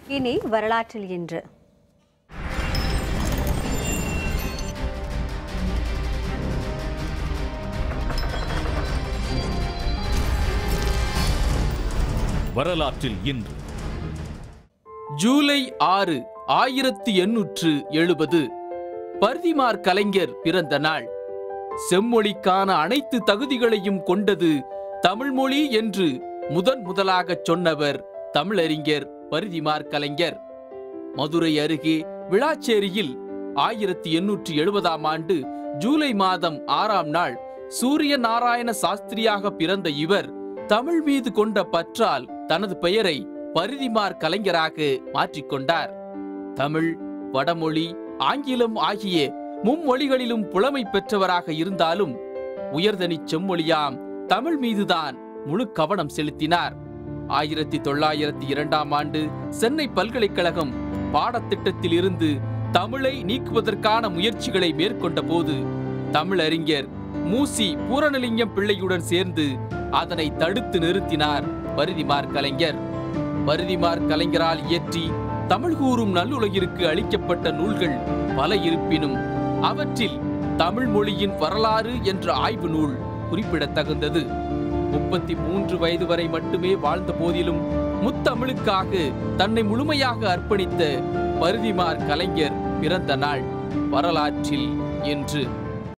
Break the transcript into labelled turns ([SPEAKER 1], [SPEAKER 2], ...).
[SPEAKER 1] இனி வரலாற்றில் இன்று
[SPEAKER 2] வரலாற்றில் இன்று
[SPEAKER 3] ஜூலை ஆறு ஆயிரத்தி எண்ணூற்று எழுபது பர்திமார் கலைஞர் பிறந்த நாள் செம்மொழிக்கான அனைத்து தகுதிகளையும் கொண்டது தமிழ்மொழி என்று முதன் முதலாகச் சொன்னவர் தமிழறிஞர் பரிதிமார் கலைஞர் மதுரை அருகே விளாச்சேரியில் ஆயிரத்தி எண்ணூற்றி எழுபதாம் ஆண்டு ஜூலை மாதம் ஆறாம் நாள் சூரிய நாராயண சாஸ்திரியாக பிறந்த இவர் தமிழ் மீது கொண்ட பற்றால் தனது பெயரை பரிதிமார் கலைஞராக மாற்றிக்கொண்டார் தமிழ் வடமொழி ஆங்கிலம் ஆகிய மும்மொழிகளிலும் புலமை பெற்றவராக இருந்தாலும் உயர்தனிச் செம்மொழியாம் தமிழ் மீதுதான் முழு கவனம் செலுத்தினார் ஆயிரத்தி தொள்ளாயிரத்தி இரண்டாம் ஆண்டு சென்னை பல்கலைக்கழகம் பாடத்திட்டத்தில் இருந்து தமிழை நீக்குவதற்கான முயற்சிகளை மேற்கொண்ட போது தமிழறிஞர் மூசி பூரணலிங்கம் பிள்ளையுடன் சேர்ந்து அதனை தடுத்து நிறுத்தினார் பரிதிமார் கலைஞர் பரிதிமார் கலைஞரால் இயற்றி தமிழ் கூறும் நல்லுலகிற்கு அளிக்கப்பட்ட நூல்கள் பல இருப்பினும் அவற்றில் தமிழ் மொழியின் வரலாறு என்ற ஆய்வு நூல் குறிப்பிடத்தகுந்தது முப்பத்தி மூன்று வயது வரை மட்டுமே வாழ்ந்த போதிலும் முத்தமிழுக்காக தன்னை முழுமையாக அர்ப்பணித்த பரிதிமார் கலைஞர் பிறந்த நாள் வரலாற்றில் என்று